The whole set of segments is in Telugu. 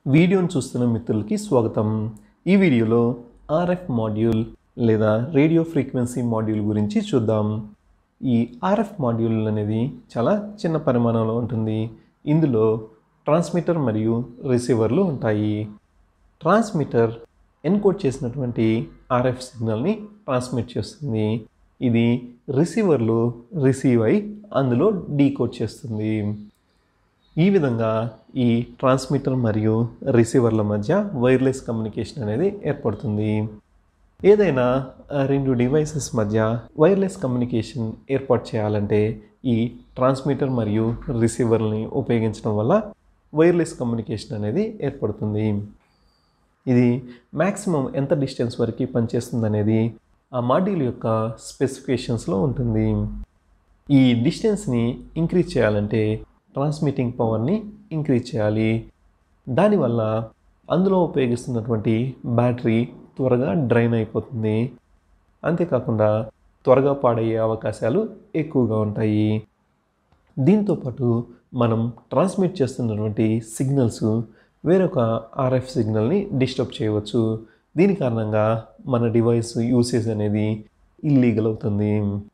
వీడియోను చూస్తున్న మిత్రులకి స్వాగతం ఈ వీడియోలో ఆర్ఎఫ్ మాడ్యూల్ లేదా రేడియో ఫ్రీక్వెన్సీ మాడ్యూల్ గురించి చూద్దాం ఈ ఆర్ఎఫ్ మాడ్యూల్ అనేది చాలా చిన్న పరిమాణంలో ఉంటుంది ఇందులో ట్రాన్స్మిటర్ మరియు రిసీవర్లు ఉంటాయి ట్రాన్స్మిటర్ ఎన్కోడ్ చేసినటువంటి ఆర్ఎఫ్ సిగ్నల్ని ట్రాన్స్మిట్ చేస్తుంది ఇది రిసీవర్లు రిసీవ్ అయి అందులో డీకోడ్ చేస్తుంది ఈ విధంగా ఈ ట్రాన్స్మిటర్ మరియు రిసీవర్ల మధ్య వైర్లెస్ కమ్యూనికేషన్ అనేది ఏర్పడుతుంది ఏదైనా ఆ, రెండు డివైసెస్ మధ్య వైర్లెస్ కమ్యూనికేషన్ ఏర్పాటు చేయాలంటే ఈ ట్రాన్స్మిటర్ మరియు రిసీవర్ని ఉపయోగించడం వల్ల వైర్లెస్ కమ్యూనికేషన్ అనేది ఏర్పడుతుంది ఇది మ్యాక్సిమం ఎంత డిస్టెన్స్ వరకు పనిచేస్తుంది అనేది ఆ మాడ్యూల్ యొక్క స్పెసిఫికేషన్స్లో ఉంటుంది ఈ డిస్టెన్స్ని ఇంక్రీజ్ చేయాలంటే ట్రాన్స్మిటింగ్ పవర్ని ఇంక్రీజ్ చేయాలి దానివల్ల అందులో ఉపయోగిస్తున్నటువంటి బ్యాటరీ త్వరగా డ్రైన్ అయిపోతుంది అంతేకాకుండా త్వరగా పాడయ్యే అవకాశాలు ఎక్కువగా ఉంటాయి దీంతోపాటు మనం ట్రాన్స్మిట్ చేస్తున్నటువంటి సిగ్నల్స్ వేరొక ఆర్ఎఫ్ సిగ్నల్ని డిస్టర్బ్ చేయవచ్చు దీని కారణంగా మన డివైస్ యూసేజ్ అనేది ఇల్లీగల్ అవుతుంది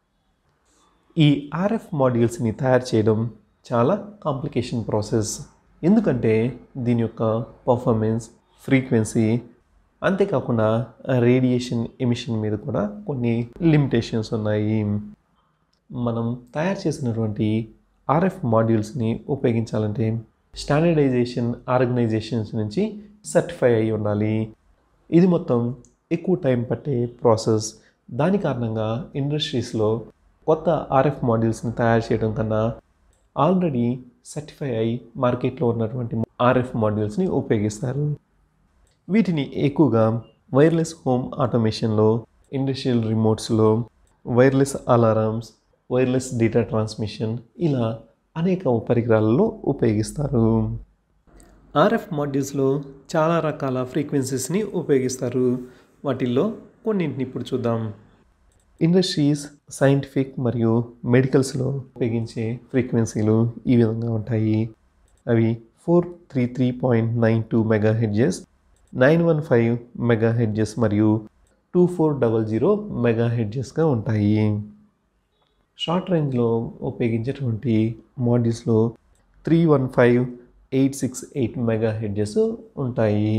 ఈ ఆర్ఎఫ్ మాడ్యూల్స్ని తయారు చేయడం చాలా కాంప్లికేషన్ ప్రాసెస్ ఎందుకంటే దీని యొక్క పర్ఫార్మెన్స్ ఫ్రీక్వెన్సీ అంతేకాకుండా రేడియేషన్ ఎమిషన్ మీద కూడా కొన్ని లిమిటేషన్స్ ఉన్నాయి మనం తయారు చేసినటువంటి ఆర్ఎఫ్ మాడ్యూల్స్ని ఉపయోగించాలంటే స్టాండర్డైజేషన్ ఆర్గనైజేషన్స్ నుంచి సర్టిఫై అయి ఉండాలి ఇది మొత్తం ఎక్కువ టైం పట్టే ప్రాసెస్ దాని కారణంగా ఇండస్ట్రీస్లో కొత్త ఆర్ఎఫ్ మాడ్యూల్స్ని తయారు చేయడం కన్నా ఆల్రెడీ సర్టిఫై అయి మార్కెట్లో ఉన్నటువంటి ఆర్ఎఫ్ మాడ్యూల్స్ని ఉపయోగిస్తారు వీటిని ఎక్కువగా వైర్లెస్ హోమ్ ఆటోమేషన్లో ఇండస్ట్రియల్ రిమోట్స్లో wireless alarms wireless data transmission ఇలా అనేక పరికరాలలో ఉపయోగిస్తారు ఆర్ఎఫ్ మాడ్యూల్స్లో చాలా రకాల ఫ్రీక్వెన్సీస్ని ఉపయోగిస్తారు వాటిల్లో కొన్నింటిని ఇప్పుడు చూద్దాం ఇండస్ట్రీస్ సైంటిఫిక్ మరియు మెడికల్స్లో ఉపయోగించే ఫ్రీక్వెన్సీలు ఈ విధంగా ఉంటాయి అవి four three three point nine two megahertz nine one five megahertz మరియు టూ ఫోర్ డబల్ జీరో మెగా హెడ్జెస్గా ఉంటాయి షార్ట్ రేంజ్లో ఉపయోగించేటువంటి మాడ్యూల్స్లో three one five eight six eight megahertz ఉంటాయి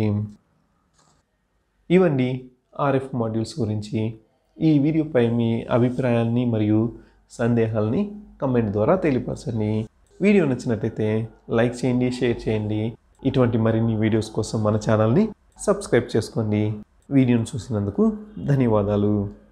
ఇవన్నీ ఆర్ఎఫ్ మాడ్యూల్స్ గురించి ఈ వీడియోపై మీ అభిప్రాయాల్ని మరియు సందేహాల్ని కమెంట్ ద్వారా తెలియపరచండి వీడియో నచ్చినట్టయితే లైక్ చేయండి షేర్ చేయండి ఇటువంటి మరిన్ని వీడియోస్ కోసం మన ఛానల్ని సబ్స్క్రైబ్ చేసుకోండి వీడియోను చూసినందుకు ధన్యవాదాలు